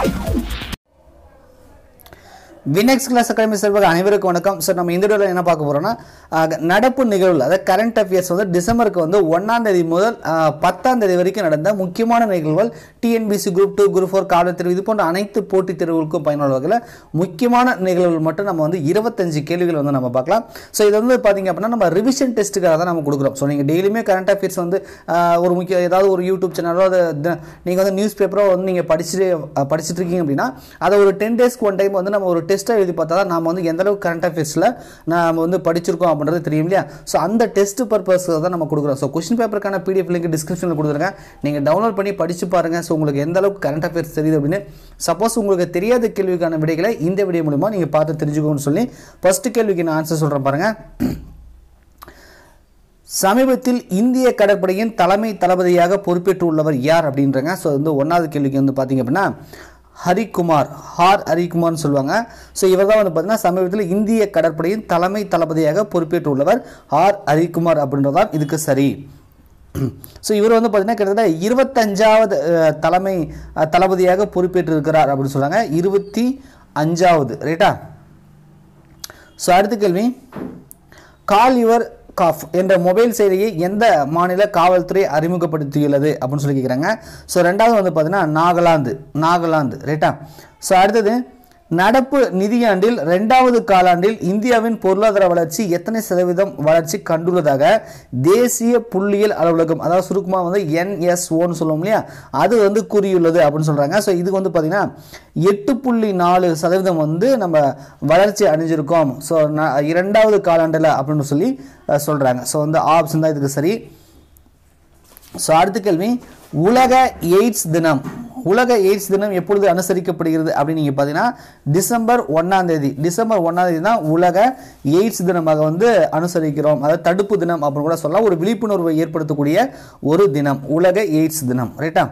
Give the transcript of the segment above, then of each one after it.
வினெக்ஸ் class academy சார்பாக அனைவருக்கும் வணக்கம் சார் நம்ம இந்த வீடியோவில் என்ன பார்க்க போகிறோம்னா அஹ், நடப்பு நிகழ்வுகள் அதாவது கரண்ட் அஃபேர்ஸ் வந்து டிசம்பருக்கு வந்து ஒன்றாம் தேதி முதல் அஹ், பத்தாம் தேதி வரைக்கும் நடந்த முக்கியமான நிகழ்வுகள் TNPSC group two group four காவலர் தேர்வு இது போன்ற அனைத்து போட்டித் தேர்வுகளுக்கும் பயனுள்ள வகையில் முக்கியமான நிகழ்வுகள் மட்டும் நம்ம வந்து இருபத்தஞ்சு கேள்விகள் வந்து நம்ம பார்க்கலாம் ஸோ இது வந்து பார்த்தீங்க அப்படின்னா நம்ம ரிவிஷன் டெஸ்ட்டுக்காக தான் நம்ம கொடுக்குறோம் ஸோ நீங்கள் டெய்லியுமே கரண்ட் அஃபேர்ஸ் வந்து அஹ், ஒரு முக்கிய ஏதாவது ஒரு யூடியூப் சேனலோ அது நீங்கள் வந்து நியூஸ் பேப்பரோ வந்து நீங்கள் படிச்சுட்டு அஹ், படிச்சுட்டு இருக்கீங்க அப்படின்னா அதை ஒரு டென் டேஸ்க்கு ஒன் டைம் வந்து நம்ம ஒரு டெஸ்ட்டை எழுதி பார்த்தா தான் நாம வந்து எந்த அளவுக்கு கரண்ட் அஃபேர்ஸில் நம்ம வந்து படிச்சிருக்கோம் அப்படின்றது தெரியும் இல்லையா ஸோ அந்த டெஸ்ட் பர்பஸ் தான் நம்ம கொடுக்குறோம் ஸோ கொஸ்டின் பேப்பருக்கான பிடிஎஃப் லிங்க் டிஸ்கிரிப்ஷனில் கொடுத்துருக்கேன் நீங்கள் டவுன்லோட் பண்ணி படிச்சு பாருங்கள் ஸோ உங்களுக்கு எந்த அளவுக்கு கரண்ட் அஃபேர்ஸ் தெரியுது அப்படின்னு சப்போஸ் உங்களுக்கு தெரியாத கேள்விக்கான விடைகளை இந்த வீடியோ மூலிமா நீங்கள் பார்த்து தெரிஞ்சுக்கணும்னு சொல்லி ஃபஸ்ட்டு கேள்விக்கு நான் ஆன்சர் சொல்கிறேன் பாருங்கள் சமீபத்தில் இந்திய கடற்படையின் தலைமை தளபதியாக பொறுப்பேற்று உள்ளவர் யார் அப்படின்றாங்க ஸோ வந்து ஒன்றாவது கேள்விக்கு வந்து பார்த்தீங்க அப்படின்னா ஹரிகுமார் ஹார் ஹரிகுமார்னு சொல்லுவாங்க ஸோ இவர் தான் வந்து பார்த்தீங்கன்னா சமீபத்தில் இந்திய கடற்படையின் தலைமை தளபதியாக பொறுப்பேற்று உள்ளவர் ஆர் ஹரிகுமார் அப்படின்றதான் இதுக்கு சரி ஸோ இவர் வந்து பார்த்தீங்கன்னா கிட்டத்தட்ட இருபத்தஞ்சாவது அஹ், தலைமை அஹ், தளபதியாக பொறுப்பேற்று இருக்கிறார் அப்படின்னு சொல்கிறாங்க இருபத்தி அஞ்சாவது ரைட்டா ஸோ அடுத்த கேள்வி கால் யுவர் காஃப் என்ற மொபைல் செயலியை எந்த மாநில காவல்துறை அறிமுகப்படுத்தியுள்ளது அப்படின்னு சொல்லி கேட்குறாங்க ஸோ ரெண்டாவது வந்து பார்த்தீங்கன்னா நாகாலாந்து நாகாலாந்து ரைட்டா ஸோ அடுத்தது நடப்பு நிதியாண்டில் ரெண்டாவது காலாண்டில் இந்தியாவின் பொருளாதார வளர்ச்சி எத்தனை சதவீதம் வளர்ச்சி கண்டுள்ளதாக தேசிய புள்ளியியல் அலுவலகம் அதாவது சுருக்கமாக வந்து என்எஸ்ஓன்னு சொல்லுவோம் இல்லையா அது வந்து கூறியுள்ளது அப்படின்னு சொல்கிறாங்க ஸோ இதுக்கு வந்து பார்த்தீங்கன்னா எட்டு புள்ளி நாலு சதவீதம் வந்து நம்ம வளர்ச்சி அடைஞ்சிருக்கோம் ஸோ இரண்டாவது காலாண்டில் அப்படின்னு சொல்லி சொல்கிறாங்க ஸோ வந்து ஆப்ஷன் தான் இதுக்கு சரி ஸோ அடுத்த கேள்வி உலக எய்ட்ஸ் தினம் உலக எய்ட்ஸ் தினம் எப்பொழுது அனுசரிக்கப்படுகிறது அப்படின்னு நீங்கள் பார்த்தீங்கன்னா டிசம்பர் ஒன்றாம் தேதி டிசம்பர் ஒன்றாம் தேதி தான் உலக எய்ட்ஸ் தினமாக வந்து அனுசரிக்கிறோம் அதாவது தடுப்பு தினம் அப்படின்னு கூட சொல்லலாம் ஒரு விழிப்புணர்வை ஏற்படுத்தக்கூடிய ஒரு தினம் உலக எய்ட்ஸ் தினம் ரைட்டா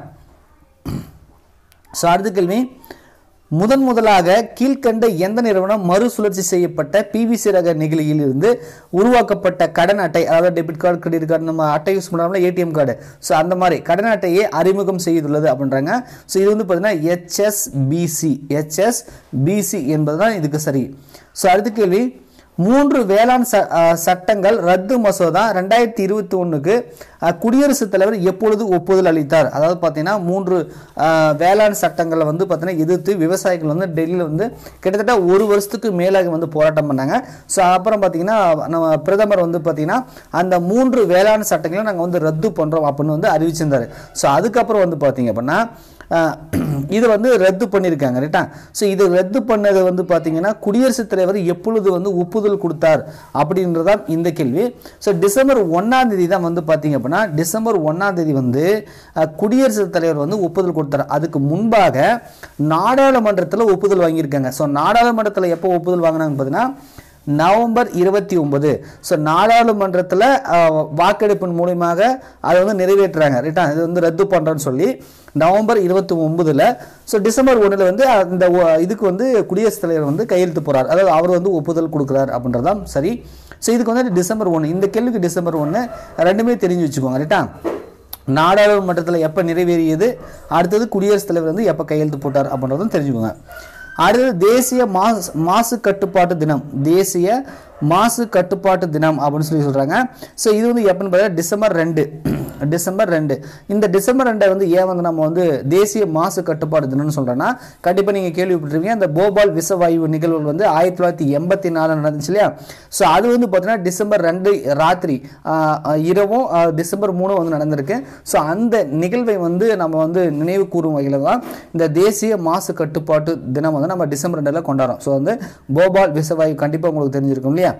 ஸோ அடுத்த கேள்வி முதன் முதலாக கீழ்கண்ட எந்த நிறுவனம் மறுசுழற்சி செய்யப்பட்ட பிவிசி ரக நெகிழியில் இருந்து உருவாக்கப்பட்ட கடன் அட்டை அதாவது டெபிட் கார்டு கிரெடிட் கார்டு நம்ம அட்டை யூஸ் பண்ணாமல் ஏடிஎம் கார்டு ஸோ அந்த மாதிரி கடன் அட்டையை அறிமுகம் செய்துள்ளது அப்படின்றாங்க ஸோ இது வந்து பார்த்தீங்கன்னா ஹெச்எஸ்பிசி ஹெச்எஸ்பிசி என்பது தான் இதுக்கு சரி ஸோ அடுத்த கேள்வி மூன்று வேளாண் ச அஹ் சட்டங்கள் ரத்து மசோதா ரெண்டாயிரத்தி இருபத்தி ஒன்றுக்கு குடியரசுத் தலைவர் எப்பொழுது ஒப்புதல் அளித்தார் அதாவது பார்த்தீங்கன்னா மூன்று அஹ், வேளாண் சட்டங்களை வந்து பார்த்தீங்கன்னா எதிர்த்து விவசாயிகள் வந்து டெல்லியில் வந்து கிட்டத்தட்ட ஒரு வருஷத்துக்கு மேலாக வந்து போராட்டம் பண்ணாங்க ஸோ அப்புறம் பார்த்தீங்கன்னா நம்ம பிரதமர் வந்து பார்த்தீங்கன்னா அந்த மூன்று வேளாண் சட்டங்களை நாங்கள் வந்து ரத்து பண்ணுறோம் அப்படின்னு வந்து அறிவிச்சிருந்தார் ஸோ அதுக்கப்புறம் வந்து பார்த்தீங்க அப்படின்னா அஹ், இது வந்து ரத்து பண்ணியிருக்காங்க ரைட்டா ஸோ இது ரத்து பண்ணது வந்து பார்த்தீங்கன்னா குடியரசுத் தலைவர் எப்பொழுது வந்து ஒப்புதல் கொடுத்தார் அப்படின்றதான் இந்த கேள்வி ஸோ டிசம்பர் ஒன்றாம் தேதி தான் வந்து பார்த்தீங்க அப்படின்னா டிசம்பர் ஒன்றாம் தேதி வந்து அஹ், குடியரசுத் தலைவர் வந்து ஒப்புதல் கொடுத்தார் அதுக்கு முன்பாக நாடாளுமன்றத்தில் ஒப்புதல் வாங்கியிருக்காங்க ஸோ நாடாளுமன்றத்தில் எப்போ ஒப்புதல் வாங்கினாங்க பார்த்தீங்கன்னா நவம்பர் இருபத்தி ஒன்பது ஸோ நாடாளுமன்றத்தில் வாக்கெடுப்பின் மூலியமாக அதை வந்து நிறைவேற்றுறாங்க ரைட்டா இது வந்து ரத்து பண்ணுறோன்னு சொல்லி நவம்பர் இருபத்தி ஒன்பதில் ஸோ டிசம்பர் ஒன்றில் வந்து அந்த ஒ- இதுக்கு வந்து குடியரசுத் தலைவர் வந்து கையெழுத்து போகிறார் அதாவது அவர் வந்து ஒப்புதல் கொடுக்குறார் அப்படின்றதான் சரி ஸோ இதுக்கு வந்து டிசம்பர் ஒன்று இந்த கேள்விக்கு டிசம்பர் ஒன்று ரெண்டுமே தெரிஞ்சு வச்சுக்கோங்க ரைட்டா நாடாளுமன்றத்தில் எப்போ நிறைவேறியது அடுத்தது குடியரசுத் தலைவர் வந்து எப்போ கையெழுத்து போட்டார் அப்படின்றதும் தெரிஞ்சுக்கோங்க அடுத்தது தேசிய மாசு மாசு கட்டுப்பாட்டு தினம் தேசிய மாசு கட்டுப்பாட்டு தினம் அப்படின்னு சொல்லி சொல்கிறாங்க ஸோ இது வந்து எப்போன்னு பார்த்தா டிசம்பர் ரெண்டு டிசம்பர் ரெண்டு இந்த டிசம்பர் ரெண்டை வந்து ஏன் வந்து நம்ம வந்து தேசிய மாசு கட்டுப்பாட்டு தினம்னு சொல்கிறோன்னா கண்டிப்பாக நீங்கள் கேள்விப்பட்டிருப்பீங்க அந்த போபால் விஷவாயு நிகழ்வுகள் வந்து ஆயிரத்தி தொள்ளாயிரத்தி எண்பத்தி நாலு நடந்துச்சு இல்லையா ஸோ அது வந்து பார்த்தீங்கன்னா டிசம்பர் ரெண்டு ராத்திரி ஆஹ், ஆஹ், இரவும் ஆஹ், டிசம்பர் மூணும் வந்து நடந்திருக்கு ஸோ அந்த நிகழ்வை வந்து நம்ம வந்து நினைவு கூறும் வகையில் தான் இந்த தேசிய மாசு கட்டுப்பாட்டு தினம் வந்து நம்ம டிசம்பர் ரெண்டில் கொண்டாடுறோம் ஸோ வந்து போபால் விஷவாயு கண்டிப்பாக உங்களுக்கு தெரிஞ்சிருக்கும் இல்லையா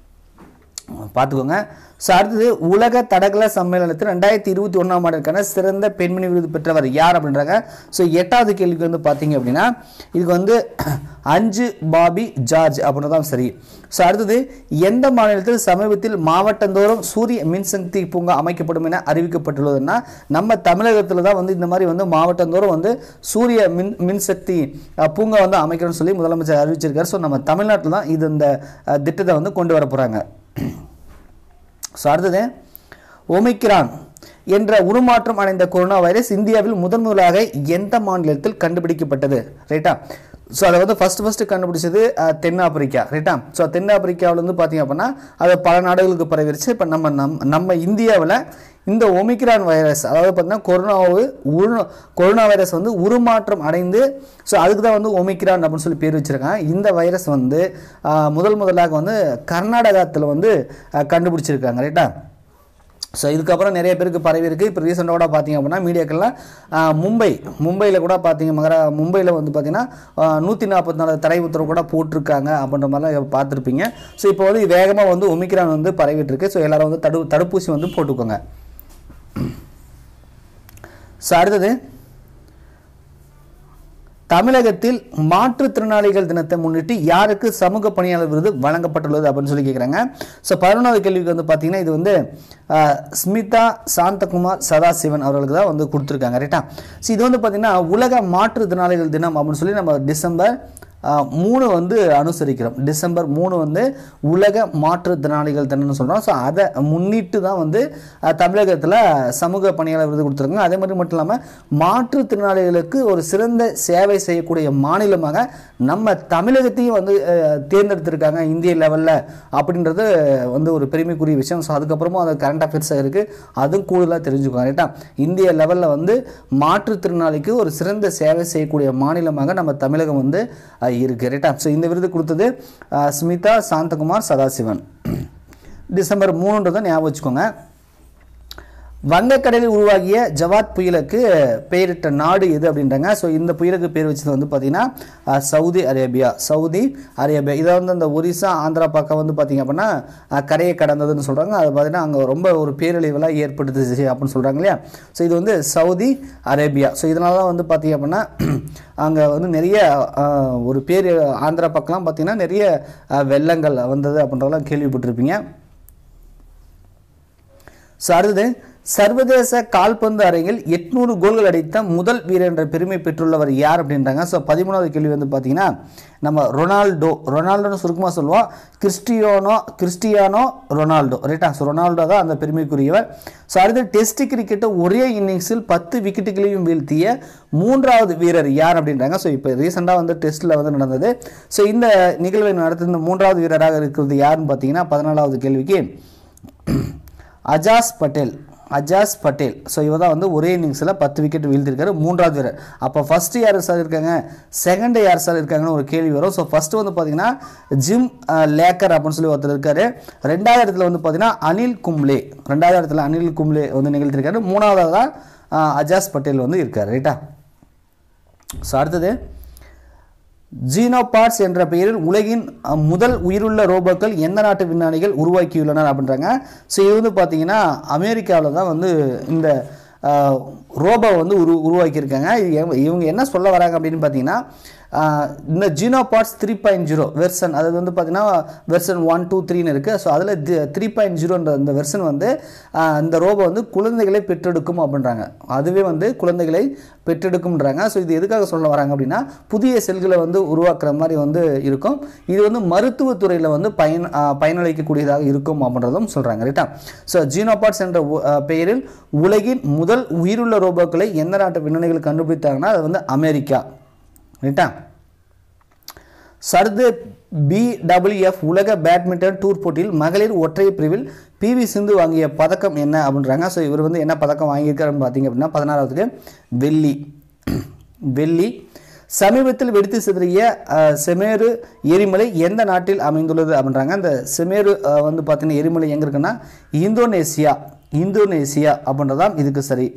பார்த்துக்கோங்க ஸோ அடுத்தது உலக தடகள சம்மேளனத்தில் ரெண்டாயிரத்தி இருபத்தி ஒன்றாம் ஆண்டுக்கான சிறந்த பெண்மணி விருது பெற்றவர் யார் அப்படின்றாங்க ஸோ எட்டாவது கேள்விக்கு வந்து பார்த்தீங்க அப்படின்னா இதுக்கு வந்து அஞ்சு பாபி ஜார்ஜ் அப்படின்னு தான் சரி ஸோ அடுத்தது எந்த மாநிலத்தில் சமீபத்தில் மாவட்டந்தோறும் சூரிய மின்சக்தி பூங்கா அமைக்கப்படும் என அறிவிக்கப்பட்டுள்ளதுன்னா நம்ம தமிழகத்தில் தான் வந்து இந்த மாதிரி வந்து மாவட்டந்தோறும் வந்து சூரிய மின் மின்சக்தி அஹ், பூங்கா வந்து அமைக்கணும்னு சொல்லி முதலமைச்சர் அறிவிச்சிருக்காரு ஸோ நம்ம தமிழ்நாட்டில் தான் இது இந்த அஹ், திட்டத்தை வந்து கொண்டு வர போகிறாங்க ஸோ அடுத்தது ஒமிக்ரான் என்ற உருமாற்றம் அடைந்த கொரோனா வைரஸ் இந்தியாவில் முதன் முதலாக எந்த மாநிலத்தில் கண்டுபிடிக்கப்பட்டது ரைட்டா ஸோ அதை வந்து ஃபர்ஸ்ட் ஃபர்ஸ்ட் கண்டுபிடிச்சது அஹ், தென்னாப்பிரிக்கா ரைட்டா ஸோ தென்னாப்பிரிக்காவில் வந்து பார்த்தீங்க அப்படின்னா அது பல நாடுகளுக்கு பரவிருச்சு இப்போ நம்ம நம் நம்ம இந்தியாவில் இந்த ஒமிக்ரான் வைரஸ் அதாவது பார்த்தீங்கன்னா கொரோனாவு உரு கொரோனா வைரஸ் வந்து உருமாற்றம் அடைந்து ஸோ அதுக்கு தான் வந்து ஒமிக்ரான் அப்படின்னு சொல்லி பேர் வச்சுருக்காங்க இந்த வைரஸ் வந்து அஹ், முதல் முதலாக வந்து கர்நாடகத்தில் வந்து அஹ், கண்டுபிடிச்சிருக்காங்க ரைட்டா ஸோ இதுக்கப்புறம் நிறைய பேருக்கு பரவி இருக்குது இப்போ ரீசெண்டாக கூட பார்த்தீங்க அப்படின்னா மீடியாக்கள்லாம் ஆஹ், மும்பை மும்பையில் கூட பார்த்தீங்க மகரா மும்பையில் வந்து பார்த்தீங்கன்னா நூற்றி நாற்பத்தி நாலு தடை உத்தரவு கூட போட்டிருக்காங்க அப்படின்ற மாதிரிலாம் பார்த்துருப்பீங்க ஸோ இப்போ வந்து வேகமாக வந்து ஒமிக்ரான் வந்து பரவிட்டு இருக்கு ஸோ எல்லாரும் வந்து தடு தடுப்பூசி வந்து போட்டுக்கோங்க ஸோ அடுத்தது தமிழகத்தில் மாற்றுத்திறனாளிகள் தினத்தை முன்னிட்டு யாருக்கு சமூக பணியாளர் விருது வழங்கப்பட்டுள்ளது அப்படின்னு சொல்லி கேட்குறாங்க ஸோ பதினொன்றாவது கேள்விக்கு வந்து பார்த்தீங்கன்னா இது வந்து ஆஹ், ஸ்மிதா சாந்தகுமார் சதாசிவன் அவர்களுக்கு தான் வந்து கொடுத்துருக்காங்க ரைட்டா ஸோ இது வந்து பார்த்தீங்கன்னா உலக மாற்றுத்திறனாளிகள் தினம் அப்படின்னு சொல்லி நம்ம டிசம்பர் ஆஹ், மூணு வந்து அனுசரிக்கிறோம் டிசம்பர் மூணு வந்து உலக மாற்றுத்திறனாளிகள் தினம்னு சொல்கிறோம் ஸோ அதை முன்னிட்டு தான் வந்து ஆஹ், தமிழகத்தில் சமூக பணியாளர் விருது கொடுத்துருக்காங்க அதே மாதிரி மட்டும் இல்லாமல் மாற்றுத்திறனாளிகளுக்கு ஒரு சிறந்த சேவை செய்யக்கூடிய மாநிலமாக நம்ம தமிழகத்தையும் வந்து ஆஹ், தேர்ந்தெடுத்திருக்காங்க இந்திய லெவலில் அப்படின்றது வந்து ஒரு பெருமைக்குரிய விஷயம் ஸோ அதுக்கப்புறமும் அது கரண்ட் அஃபேர்ஸாக இருக்குது அதுவும் கூடுதலாக தெரிஞ்சுக்கோங்க ரைட்டா இந்திய லெவலில் வந்து மாற்றுத்திறனாளிக்கு ஒரு சிறந்த சேவை செய்யக்கூடிய மாநிலமாக நம்ம தமிழகம் வந்து ஆஹ், இருக்கு ரைட்டா ஸோ இந்த விருது கொடுத்தது ஆஹ், ஸ்மிதா சாந்தகுமார் சதாசிவன் டிசம்பர் மூணுன்றதை ஞாபகம் வச்சுக்கோங்க வங்கக்கடலில் உருவாகிய ஜவாத் புயலுக்கு பெயரிட்ட நாடு எது அப்படின்றாங்க ஸோ இந்த புயலுக்கு பேர் வச்சது வந்து பார்த்தீங்கன்னா அஹ், சவுதி அரேபியா சவுதி அரேபியா இதை வந்து அந்த ஒரிசா ஆந்திரா பக்கம் வந்து பார்த்தீங்க அப்படின்னா அஹ், கரையை கடந்ததுன்னு சொல்கிறாங்க அது பார்த்தீங்கன்னா அங்கே ரொம்ப ஒரு பேரழிவெல்லாம் ஏற்படுத்துச்சு அப்படின்னு சொல்கிறாங்க இல்லையா ஸோ இது வந்து சவுதி அரேபியா ஸோ இதனால தான் வந்து பார்த்தீங்க அப்படின்னா அங்கே வந்து நிறைய அஹ், ஒரு பேர் ஆந்திரா பக்கம்லாம் பார்த்தீங்கன்னா நிறைய அஹ், வெள்ளங்கள் வந்தது அப்படின்றதெல்லாம் கேள்விப்பட்டிருப்பீங்க ஸோ அடுத்தது சர்வதேச கால்பந்து அரங்கில் எட்நூறு கோல்கள் அடித்த முதல் வீரர் என்ற பெருமை பெற்றுள்ளவர் யார் அப்படின்றாங்க ஸோ பதிமூணாவது கேள்வி வந்து பார்த்தீங்கன்னா நம்ம ரொனால்டோ ரொனால்டோன்னு சுருக்கமாக சொல்லுவோம் கிறிஸ்டியானோ கிறிஸ்டியானோ ரொனால்டோ ரைட்டா ஸோ ரொனால்டோ தான் அந்த பெருமைக்குரியவர் ஸோ அடுத்து டெஸ்ட் கிரிக்கெட்டை ஒரே இன்னிங்ஸில் பத்து விக்கெட்டுகளையும் வீழ்த்திய மூன்றாவது வீரர் யார் அப்படின்றாங்க ஸோ இப்போ ரீசெண்டாக வந்து டெஸ்ட்டில் வந்து நடந்தது ஸோ இந்த நிகழ்வை நடத்துகிற மூன்றாவது வீரராக இருக்கிறது யாருன்னு பார்த்தீங்கன்னா பதினாலாவது கேள்விக்கு அஜாஸ் பட்டேல் அஜாஸ் பட்டேல் ஸோ இவர் தான் வந்து ஒரே இன்னிங்ஸில் பத்து விக்கெட் வீழ்த்திருக்காரு மூன்றாவது வீரர் அப்போ ஃபஸ்ட்டு யார் சார் இருக்காங்க செகண்ட் யார் சார் இருக்காங்கன்னு ஒரு கேள்வி வரும் ஸோ ஃபஸ்ட்டு வந்து பார்த்தீங்கன்னா ஜிம் அஹ், லேக்கர் அப்படின்னு சொல்லி ஒருத்தர் இருக்காரு ரெண்டாவது இடத்துல வந்து பார்த்தீங்கன்னா அனில் கும்ளே ரெண்டாவது இடத்துல அனில் கும்ளே வந்து நிகழ்த்திருக்காரு மூணாவதாக தான் அஹ், அஜாஸ் பட்டேல் வந்து இருக்கார் ரைட்டா ஸோ அடுத்தது ஜீனோபாட்ஸ் என்ற பெயரில் உலகின் அஹ், முதல் உயிருள்ள ரோபோக்கள் எந்த நாட்டு விஞ்ஞானிகள் உருவாக்கியுள்ளனர் அப்படின்றாங்க ஸோ இது வந்து பார்த்தீங்கன்னா அமெரிக்காவில் தான் வந்து இந்த அஹ், ரோபோ வந்து உரு உருவாக்கியிருக்காங்க இது எவ- இவங்க என்ன சொல்ல வராங்க அப்படின்னு பார்த்தீங்கன்னா அஹ், இந்த xenobots three point zero version அது வந்து பார்த்தீங்கன்னா வெர்சன் ஒன் டூ த்ரீன்னு இருக்குது ஸோ அதில் த்ரீ பாயிண்ட் ஜீரோன்ற இந்த வெர்சன் வந்து அஹ், இந்த ரோபோ வந்து குழந்தைகளை பெற்றெடுக்கும் அப்படின்றாங்க அதுவே வந்து குழந்தைகளை பெற்றெடுக்கும்ன்றாங்க ஸோ இது எதுக்காக சொல்ல வராங்க அப்படின்னா புதிய செல்களை வந்து உருவாக்குற மாதிரி வந்து இருக்கும் இது வந்து மருத்துவத்துறையில் வந்து பயன் அஹ், பயனளிக்கக்கூடியதாக இருக்கும் அப்படின்றதும் சொல்கிறாங்க ரைட்டா ஸோ ஜீனோபாட்ஸ் என்ற உ- அஹ், பெயரில் உலகின் முதல் உயிருள்ள ரோபோக்களை எந்த நாட்டு விஞ்ஞானிகள் கண்டுபிடித்தாங்கன்னா அது வந்து அமெரிக்கா ரைட்டா சர்து பிடபிள்யூஎஃப் உலக பேட்மிண்டன் டூர் போட்டியில் மகளிர் ஒற்றையர் பிரிவில் பிவி சிந்து வாங்கிய பதக்கம் என்ன அப்படின்றாங்க ஸோ இவர் வந்து என்ன பதக்கம் வாங்கியிருக்காருன்னு பார்த்தீங்க அப்படின்னா பதினாறாவதுக்கு வெள்ளி வெள்ளி சமீபத்தில் வெடித்து சிதறிய அஹ், செமேரு எரிமலை எந்த நாட்டில் அமைந்துள்ளது அப்படின்றாங்க அந்த செமேரு அஹ், வந்து பார்த்தீங்கன்னா எரிமலை எங்கே இருக்குன்னா இந்தோனேசியா இந்தோனேசியா அப்படின்றதான் இதுக்கு சரி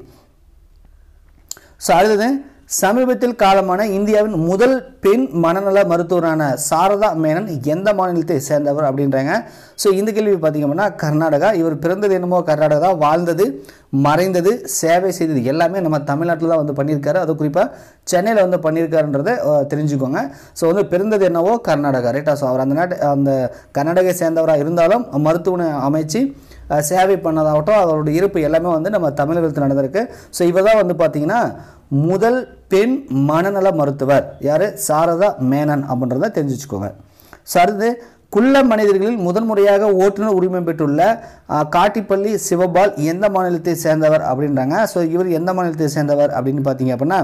ஸோ அடுத்தது சமீபத்தில் காலமான இந்தியாவின் முதல் பெண் மனநல மருத்துவரான சாரதா மேனன் எந்த மாநிலத்தை சேர்ந்தவர் அப்படின்றாங்க ஸோ இந்த கேள்வி பார்த்தீங்க அப்படின்னா கர்நாடகா இவர் பிறந்தது என்னமோ கர்நாடகா வாழ்ந்தது மறைந்தது சேவை செய்தது எல்லாமே நம்ம தமிழ்நாட்டில் தான் வந்து பண்ணியிருக்காரு அது குறிப்பாக சென்னையில் வந்து பண்ணியிருக்காருன்றதை அஹ், தெரிஞ்சுக்கோங்க ஸோ வந்து பிறந்தது என்னவோ கர்நாடகா ரைட்டா ஸோ அவர் அந்த நாட்டு அந்த கர்நாடகை சேர்ந்தவராக இருந்தாலும் மருத்துவனை அமைச்சு அஹ், சேவை பண்ணதாகட்டும் அவரோட இருப்பு எல்லாமே வந்து நம்ம தமிழகத்தில் நடந்திருக்கு ஸோ இவர் தான் வந்து பார்த்தீங்கன்னா முதல் பெண் மனநல மருத்துவர் யார் சாரதா மேனன் அப்படின்றத தெரிஞ்சு வச்சுக்கோங்க ஸோ அடுத்து குள்ள மனிதர்களில் முதன்முறையாக ஓட்டுநர் உரிமை பெற்றுள்ள ஆ, காட்டிப்பள்ளி சிவபால் எந்த மாநிலத்தை சேர்ந்தவர் அப்படின்றாங்க ஸோ இவர் எந்த மாநிலத்தை சேர்ந்தவர் அப்படின்னு பார்த்தீங்க அப்படின்னா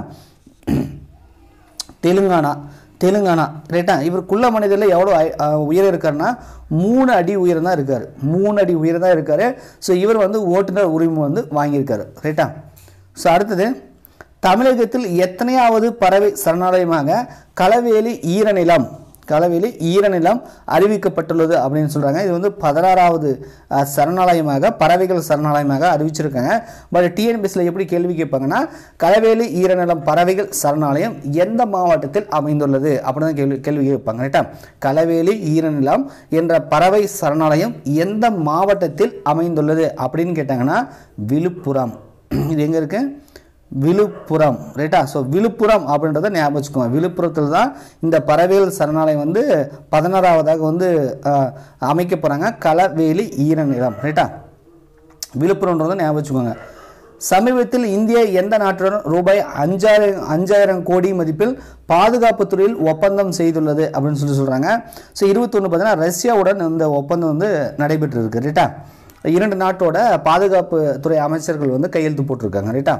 தெலுங்கானா தெலுங்கானா ரைட்டா இவர் குள்ள மனிதரில் எவ்வளோ ஐ- அஹ் உயரம் இருக்காருன்னா மூணு அடி உயரம் தான் இருக்கார் மூணு அடி உயரம் தான் இருக்கார் ஸோ இவர் வந்து ஓட்டுநர் உரிமை வந்து வாங்கியிருக்காரு ரைட்டா ஸோ அடுத்தது தமிழகத்தில் எத்தனையாவது பறவை சரணாலயமாக களவேலி ஈரநிலம் களவேலி ஈரநிலம் அறிவிக்கப்பட்டுள்ளது அப்படின்னு சொல்கிறாங்க இது வந்து பதினாறாவது அஹ், சரணாலயமாக பறவைகள் சரணாலயமாக அறிவிச்சிருக்காங்க பட் டிஎன்பிஎஸ்சியில் எப்படி கேள்வி கேட்பாங்கன்னா களவேலி ஈரநிலம் பறவைகள் சரணாலயம் எந்த மாவட்டத்தில் அமைந்துள்ளது அப்படின்னு தான் கேள்வி கேள்வி கேட்பாங்க ரைட்டா களவேலி ஈரநிலம் என்ற பறவை சரணாலயம் எந்த மாவட்டத்தில் அமைந்துள்ளது அப்படின்னு கேட்டாங்கன்னா விழுப்புரம் இது எங்கே இருக்குது விழுப்புரம் ரைட்டா ஸோ விழுப்புரம் அப்படின்றத ஞாபகம் வச்சுக்கோங்க விழுப்புரத்தில் தான் இந்த பறவைகள் சரணாலயம் வந்து பதினாறாவதாக வந்து அஹ், அமைக்க போகிறாங்க களவேலி ஈரநிலம் ரைட்டா விழுப்புரம்ன்றதை ஞாபகம் வச்சுக்கோங்க சமீபத்தில் இந்தியா எந்த நாட்டுடன் ரூபாய் அஞ்சாயிரம் அஞ்சாயிரம் கோடி மதிப்பில் பாதுகாப்பு துறையில் ஒப்பந்தம் செய்துள்ளது அப்படின்னு சொல்லி சொல்கிறாங்க ஸோ இருபத்தொன்று பார்த்தீங்கன்னா ரஷ்யாவுடன் இந்த ஒப்பந்தம் வந்து நடைபெற்று இருக்கு ரைட்டா இரண்டு நாட்டோட பாதுகாப்பு துறை அமைச்சர்கள் வந்து கையெழுத்து போட்டிருக்காங்க ரைட்டா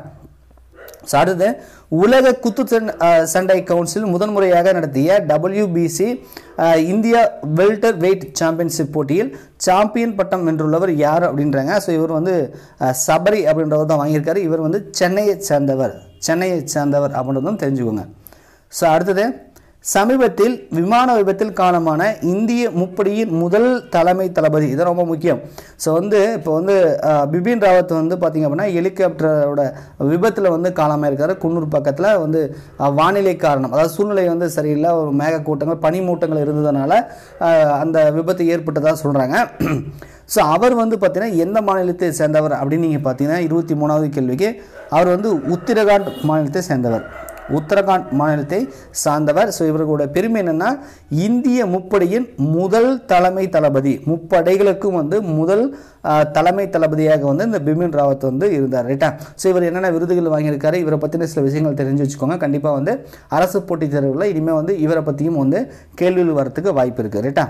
ஸோ அடுத்து உலக குத்து சண்- அஹ் சண்டை கவுன்சில் முதன்முறையாக நடத்திய WBC India welterweight championship போட்டியில் சாம்பியன் பட்டம் வென்றுள்ளவர் யார் அப்படின்றாங்க ஸோ இவர் வந்து அஹ், சபரி அப்படின்றவர் தான் வாங்கியிருக்காரு இவர் வந்து சென்னையை சேர்ந்தவர் சென்னையை சேர்ந்தவர் அப்படின்றதும் தெரிஞ்சுக்கோங்க ஸோ அடுத்தது சமீபத்தில் விமான விபத்தில் காலமான இந்திய முப்படியின் முதல் தலைமை தளபதி இது ரொம்ப முக்கியம் ஸோ வந்து இப்போ வந்து அஹ், பிபின் ராவத் வந்து பார்த்திங்க அப்படின்னா ஹெலிகாப்டரோட விபத்தில் வந்து காலமாயிருக்காரு குன்னூர் பக்கத்தில் வந்து அஹ், வானிலை காரணம் அதாவது சூழ்நிலை வந்து சரியில்லை ஒரு மேகக்கூட்டங்கள் பனிமூட்டங்கள் இருந்ததுனால அஹ், அந்த விபத்து ஏற்பட்டதாக சொல்கிறாங்க ஸோ அவர் வந்து பார்த்தீங்கன்னா எந்த மாநிலத்தை சேர்ந்தவர் அப்படின்னு நீங்கள் பார்த்தீங்கன்னா இருபத்தி மூணாவது கேள்விக்கு அவர் வந்து உத்தரகாண்ட் மாநிலத்தை சேர்ந்தவர் உத்தரகாண்ட் மாநிலத்தை சார்ந்தவர் ஸோ இவர்களோட பெருமை என்னன்னா இந்திய முப்படையின் முதல் தலைமை தளபதி முப்படைகளுக்கும் வந்து முதல் ஆஹ், தலைமை தளபதியாக வந்து இந்த பிபின் ராவத் வந்து இருந்தார் ரைட்டா ஸோ இவர் என்னென்ன விருதுகள் வாங்கியிருக்காரு இவரை பற்றின சில விஷயங்கள் தெரிஞ்சு வச்சுக்கோங்க கண்டிப்பாக வந்து அரசு போட்டித் தேர்வுகளில் இனிமேல் வந்து இவரை பற்றியும் வந்து கேள்விகள் வரத்துக்கு வாய்ப்பு இருக்குது ரைட்டா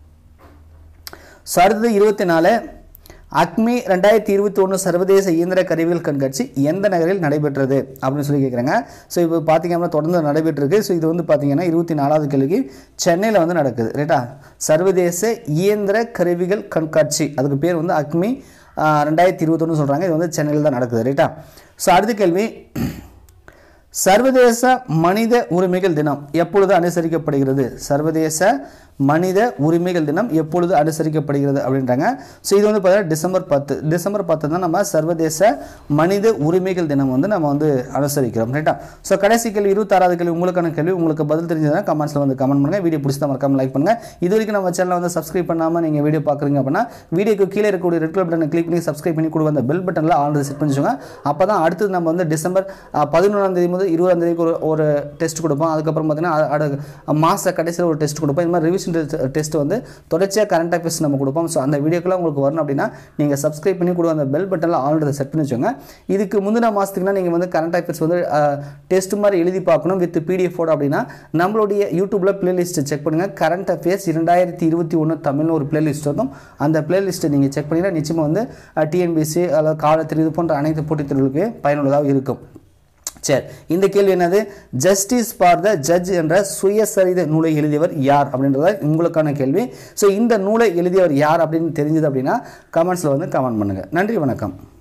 ஸோ அடுத்தது இருபத்தி நாலு அக்மி ரெண்டாயிரத்தி இருபத்தி ஒன்று சர்வதேச இயந்திர கருவிகள் கண்காட்சி எந்த நகரில் நடைபெற்றது அப்படின்னு சொல்லி கேட்குறாங்க ஸோ இப்போ பார்த்தீங்கன்னா தொடர்ந்து நடைபெற்றிருக்கு ஸோ இது வந்து பார்த்தீங்கன்னா இருபத்தி நாலாவது கேள்விக்கு சென்னையில் வந்து நடக்குது ரைட்டா சர்வதேச இயந்திர கருவிகள் கண்காட்சி அதுக்கு பேர் வந்து அக்மி ஆஹ், ரெண்டாயிரத்தி இருபத்தொன்று சொல்கிறாங்க இது வந்து சென்னையில் தான் நடக்குது ரைட்டா ஸோ அடுத்த கேள்வி சர்வதேச மனித உரிமைகள் தினம் எப்பொழுது அனுசரிக்கப்படுகிறது சர்வதேச மனித உரிமைகள் தினம் எப்பொழுது அனுசரிக்கப்படுகிறது அப்படின்றாங்க ஸோ இது வந்து பார்த்தீங்கன்னா டிசம்பர் பத்து டிசம்பர் பத்து தான் நம்ம சர்வதேச மனித உரிமைகள் தினம் வந்து நம்ம வந்து அனுசரிக்கிறோம் ரைட்டா ஸோ கடைசி கேள்வி இருபத்தாறாவது கேள்வி உங்களுக்கான கேள்வி உங்களுக்கு பதில் தெரிஞ்சதுன்னா கமெண்ட்ஸில் வந்து கமெண்ட் பண்ணுங்கள் வீடியோ பிடிச்சா மறக்காம லைக் பண்ணுங்கள் இது வரைக்கும் நம்ம சேனலை வந்து சப்ஸ்கிரைப் பண்ணாமல் நீங்கள் வீடியோ பார்க்குறீங்க அப்படின்னா வீடியோக்கு கீழே இருக்கக்கூடிய ரெட் கலர் பட்டனை கிளிக் பண்ணி சப்ஸ்கிரைப் பண்ணி கொடுங்க அந்த பெல் பட்டனில் ஆல்ரெடி செட் பண்ணிச்சுங்க அப்போ தான் அடுத்தது நம்ம வந்து டிசம்பர் பதினொன்றாம் தேதி முதல் இருபதாம் தேதிக்கு ஒரு ஒரு டெஸ்ட் கொடுப்போம் அதுக்கப்புறம் பார்த்தீங்கன்னா அடு மாத கடைசியில் ஒரு டெஸ்ட் கொடுப்போம் இந்த மாதிரி ரிவிஷன் டெஸ்ட் வந்து தொடர்ச்சியாக கரண்ட் அஃபேர்ஸ் நம்ம கொடுப்போம் ஸோ அந்த வீடியோக்கெல்லாம் உங்களுக்கு வரணும் அப்படின்னா நீங்கள் சப்ஸ்கிரைப் பண்ணி கொடுங்க அந்த பெல் பட்டனில் ஆல்ரெடி செட் பண்ணி வச்சுங்க இதுக்கு முந்தின மாதத்துக்குனா நீங்கள் வந்து கரண்ட் அஃபேர்ஸ் வந்து டெஸ்ட் மாதிரி எழுதி பார்க்கணும் வித் பிடிஎஃபோட அப்படின்னா நம்மளுடைய யூடியூப்பில் பிளேலிஸ்ட் செக் பண்ணுங்கள் கரண்ட் அஃபேர்ஸ் இரண்டாயிரத்தி இருபத்தி ஒன்று தமிழ்னு ஒரு பிளேலிஸ்ட் இருக்கும் அந்த பிளேலிஸ்ட்டை நீங்கள் செக் பண்ணிங்கன்னா நிச்சயமாக வந்து டிஎன்பிசி அல்லது காலத்தில் இது போன்ற அனைத்து போட்டித் தேர்வுகளுக்கு பயனுள்ளதாக இருக்கும் சரி இந்த கேள்வி என்னது ஜஸ்டிஸ் ஃபார் த ஜட்ஜ் என்ற சுயசரித நூலை எழுதியவர் யார் அப்படின்றத உங்களுக்கான கேள்வி ஸோ இந்த நூலை எழுதியவர் யார் அப்படின்னு தெரிஞ்சது அப்படின்னா கமெண்ட்ஸில் வந்து கமெண்ட் பண்ணுங்கள் நன்றி வணக்கம்